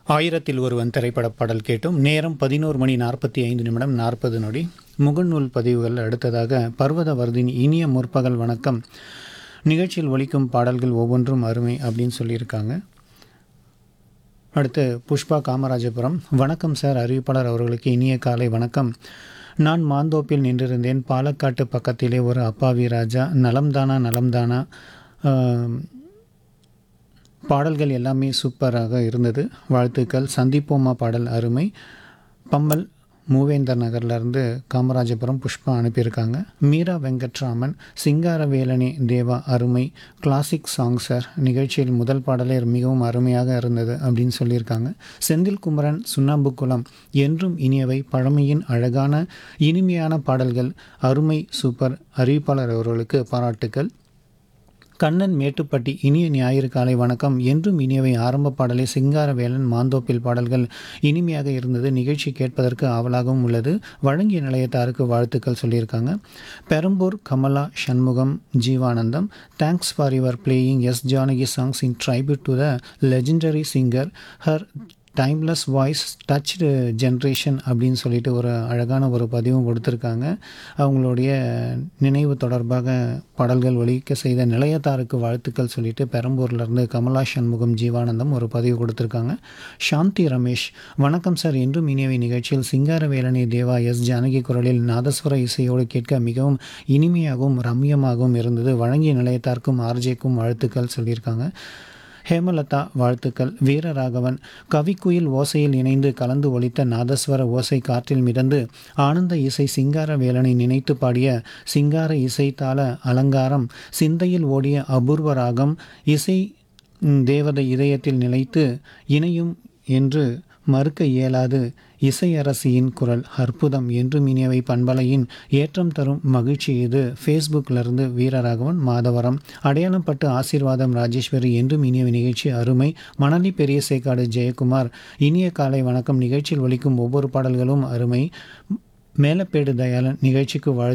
ஆயிரத்தில் ஒருவன் திரைப்பட பாடல் கேட்டும் நேரம் பதினோரு மணி நாற்பத்தி ஐந்து நிமிடம் நாற்பது நொடி முகநூல் பதிவுகள் அடுத்ததாக பர்வதவர்தின் இனிய முற்பகல் வணக்கம் நிகழ்ச்சியில் ஒலிக்கும் பாடல்கள் ஒவ்வொன்றும் அருமை அப்படின்னு சொல்லியிருக்காங்க அடுத்து புஷ்பா காமராஜபுரம் வணக்கம் சார் அறிவிப்பாளர் அவர்களுக்கு இனிய காலை வணக்கம் நான் மாந்தோப்பில் நின்றிருந்தேன் பாலக்காட்டு பக்கத்திலே ஒரு அப்பாவி ராஜா நலம்தானா நலம்தானா ஆம், பாடல்கள் எல்லாமே சூப்பராக இருந்தது வாழ்த்துக்கள் சந்திப்போமா பாடல் அருமை பம்மல் மூவேந்தர் நகர்லேருந்து காமராஜபுரம் புஷ்பா அனுப்பியிருக்காங்க மீரா வெங்கட்ராமன் சிங்காரவேலனே தேவா அருமை கிளாசிக் சாங் சார் நிகழ்ச்சியில் முதல் பாடலே மிகவும் அருமையாக இருந்தது அப்படின்னு சொல்லியிருக்காங்க செந்தில் குமரன் சுண்ணாம்புக்குளம் என்றும் இனியவை பழமையின் அழகான இனிமையான பாடல்கள் அருமை சூப்பர் அறிவிப்பாளர் அவர்களுக்கு பாராட்டுக்கள் கண்ணன் மேட்டுப்பட்டி இனிய ஞாயிறு காலை வணக்கம் என்றும் இனியவை ஆரம்ப பாடலை சிங்காரவேலன் மாந்தோப்பில் பாடல்கள் இனிமையாக இருந்தது நிகழ்ச்சி கேட்பதற்கு ஆவலாகவும் உள்ளது வழங்கிய நிலையத்தாருக்கு வாழ்த்துக்கள் சொல்லியிருக்காங்க Perambur Kamala Shanmugam Jeevanandam thanks for your playing S Janaki songs in tribute to the legendary singer her timeless voice touch generation அப்படின்னு சொல்லிட்டு ஒரு அழகான ஒரு பதிவும் கொடுத்துருக்காங்க அவங்களுடைய நினைவு தொடர்பாக பாடல்கள் ஒலிக்க செய்த நிலையத்தாருக்கு வாழ்த்துக்கள் சொல்லிட்டு பெரம்பூர்லேருந்து கமலா சண்முகம் ஜீவானந்தம் ஒரு பதிவு கொடுத்துருக்காங்க சாந்தி ரமேஷ் வணக்கம் சார் என்றும் இனியவை நிகழ்ச்சியில் சிங்காரவேலனை தேவா எஸ் ஜானகி குரலில் நாதஸ்வர இசையோடு கேட்க மிகவும் இனிமையாகவும் ரம்யமாகவும் இருந்தது வழங்கிய நிலையத்தாருக்கும் ஆர்ஜேக்கும் வாழ்த்துக்கள் சொல்லியிருக்காங்க ஹேமலதா வாழ்த்துக்கள் வீரராகவன் கவிக்குயில் ஓசையில் இணைந்து கலந்து ஒலித்த நாதஸ்வர ஓசை காற்றில் மிதந்து ஆனந்த இசை சிங்கார வேலனை நினைத்து பாடிய சிங்கார இசை தாள அலங்காரம் சிந்தையில் ஓடிய அபூர்வ ராகம் இசை ம், தேவதை இதயத்தில் நிலைத்து இணையும் என்று மறுக்க இயலாது இசையரசியின் குரல் அற்புதம் என்றும் இனியவை பண்பலையின் ஏற்றம் தரும் மகிழ்ச்சி இது ஃபேஸ்புக்கிலிருந்து வீரராகவன் மாதவரம் அடையாளப்பட்டு ஆசீர்வாதம் ராஜேஸ்வரி என்றும் இனியவை நிகழ்ச்சி அருமை மணலி பெரிய சேக்காடு ஜெயக்குமார் இனிய காலை வணக்கம் நிகழ்ச்சியில் ஒலிக்கும் ஒவ்வொரு பாடல்களும் அருமை மேலப்பேடு தயாளன் நிகழ்ச்சிக்கு வாழ்த்து